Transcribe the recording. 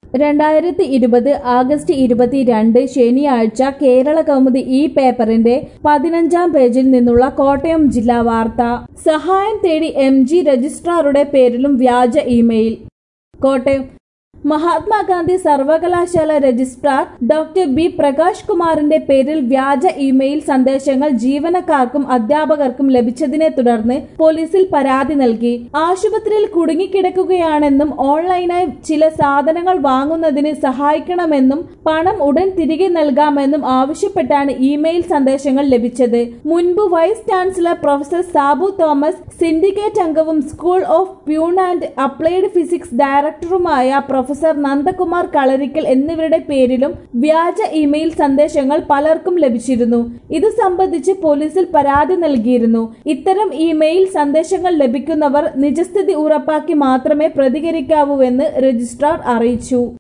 രണ്ടായിരത്തി ഇരുപത് ആഗസ്റ്റ് ഇരുപത്തിരണ്ട് ശനിയാഴ്ച കേരള കൗമുദി ഈ പേപ്പറിന്റെ പതിനഞ്ചാം പേജിൽ നിന്നുള്ള കോട്ടയം ജില്ലാ വാർത്ത സഹായം തേടി എം ജി രജിസ്ട്രാറുടെ പേരിലും വ്യാജ ഇമെയിൽ കോട്ടയം മഹാത്മാഗാന്ധി സർവകലാശാല രജിസ്ട്രാർ ഡോക്ടർ ബി പ്രകാശ് കുമാറിന്റെ പേരിൽ വ്യാജ ഇമെയിൽ സന്ദേശങ്ങൾ ജീവനക്കാർക്കും അധ്യാപകർക്കും ലഭിച്ചതിനെ തുടർന്ന് പോലീസിൽ പരാതി നൽകി ആശുപത്രിയിൽ കുടുങ്ങിക്കിടക്കുകയാണെന്നും ഓൺലൈനായി ചില സാധനങ്ങൾ വാങ്ങുന്നതിന് സഹായിക്കണമെന്നും പണം ഉടൻ തിരികെ നൽകാമെന്നും ആവശ്യപ്പെട്ടാണ് ഇമെയിൽ സന്ദേശങ്ങൾ ലഭിച്ചത് മുൻപ് vice chancellor professor Sabu Thomas syndicate അംഗവും school of pure and applied physics ഡയറക്ടറുമായ പ്രൊഫസർ നന്ദകുമാർ കളരിക്കൽ എന്നിവരുടെ പേരിലും വ്യാജ ഇമെയിൽ സന്ദേശങ്ങൾ പലർക്കും ലഭിച്ചിരുന്നു ഇത് സംബന്ധിച്ച് പോലീസിൽ പരാതി നൽകിയിരുന്നു ഇത്തരം ഇമെയിൽ സന്ദേശങ്ങൾ ലഭിക്കുന്നവർ നിജസ്ഥിതി ഉറപ്പാക്കി മാത്രമേ പ്രതികരിക്കാവൂവെന്ന് രജിസ്ട്രാർ അറിയിച്ചു